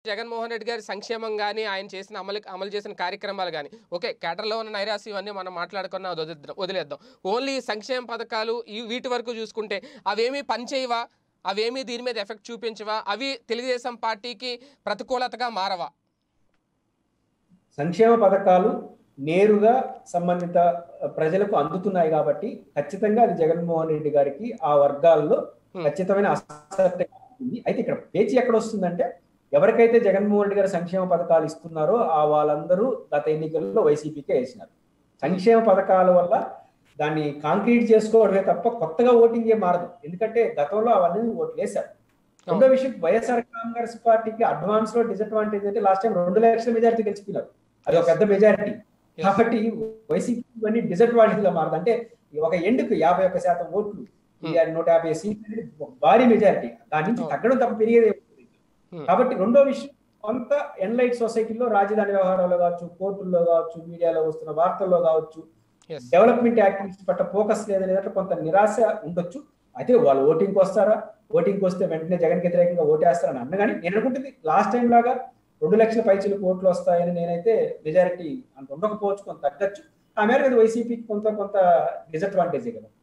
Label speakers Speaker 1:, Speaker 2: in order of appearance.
Speaker 1: జగన్మోహన్ రెడ్డి గారి సంక్షేమం కానీ ఆయన చేసిన అమలు అమలు చేసిన కార్యక్రమాలు కానీ ఓకే కేటర్లో ఉన్న నైరాసి ఇవన్నీ మనం మాట్లాడుకున్న వదిలేద్దాం వదిలేద్దాం ఓన్లీ సంక్షేమ పథకాలు ఈ వీటి వరకు చూసుకుంటే అవేమీ పనిచేయవా అవేమీ దీని మీద ఎఫెక్ట్ చూపించవా అవి తెలుగుదేశం పార్టీకి ప్రతికూలతగా మారవా
Speaker 2: సంక్షేమ పథకాలు నేరుగా సంబంధిత ప్రజలకు అందుతున్నాయి కాబట్టి ఖచ్చితంగా అది జగన్మోహన్ రెడ్డి గారికి ఆ వర్గాల్లో
Speaker 1: Hmm.
Speaker 2: ఖచ్చితమైన ఆసక్తి ఉంది అయితే ఇక్కడ పేచి ఎక్కడ వస్తుందంటే ఎవరికైతే జగన్మోహన్ రెడ్డి గారు సంక్షేమ పథకాలు ఇస్తున్నారో ఆ వాళ్ళందరూ గత ఎన్నికల్లో వైసీపీకే వేసినారు సంక్షేమ పథకాల వల్ల దాన్ని కాంక్రీట్ చేసుకోవడమే తప్ప కొత్తగా ఓటింగ్ ఏ మారదు ఎందుకంటే గతంలో అవన్నీ ఓట్లు వేశారు రెండో విషయం వైఎస్ఆర్ కాంగ్రెస్ పార్టీకి అడ్వాన్స్ లో డిసడ్వాంటేజ్ అంటే లాస్ట్ టైం రెండు లక్షల మెజారిటీ గెలిచిపోయినారు అది ఒక పెద్ద మెజారిటీ కాబట్టి వైసీపీ ఇవన్నీ డిసడ్వాంటేజ్ గా మారదు అంటే ఒక ఎండుకు యాభై ఒక్క శాతం ఓట్లు ఈ నూట యాభై సీట్లు అనేది ఒక భారీ మెజారిటీ దాని నుంచి
Speaker 1: Hmm.
Speaker 2: తగ్గడం తప్ప పెరిగేది ఏమీ లేదు.
Speaker 1: Hmm.
Speaker 2: కాబట్టి రెండో విషయం కొంత ఎన్లైట్ సొసైటీలో రాజధాని వ్యవహారాల్లో కావచ్చు కోర్టుల్లో కావచ్చు మీడియాలో వస్తున్న వార్తల్లో కావచ్చు
Speaker 1: ఎస్
Speaker 2: డెవలప్మెంట్ యాక్టివిటీస్ పట్ల ఫోకస్ లేదనే దాంట్లో కొంత నిరాశ ఉండొచ్చు అయితే వాళ్ళు ఓటింగ్కి వస్తారా ఓటింగ్కి వస్తే వెంటనే జగన్ వ్యతిరేకంగా ఓటేస్తారని అన్న కానీ నేను అనుకుంటుంది లాస్ట్ టైం లాగా రెండు లక్షల పైచీలకు ఓట్లు వస్తాయని నేనైతే మెజారిటీ అంత ఉండకపోవచ్చు కొంత తగ్గచ్చు ఆ మేరకు వైసీపీకి కొంత కొంత డిసడ్వాంటేజే కదా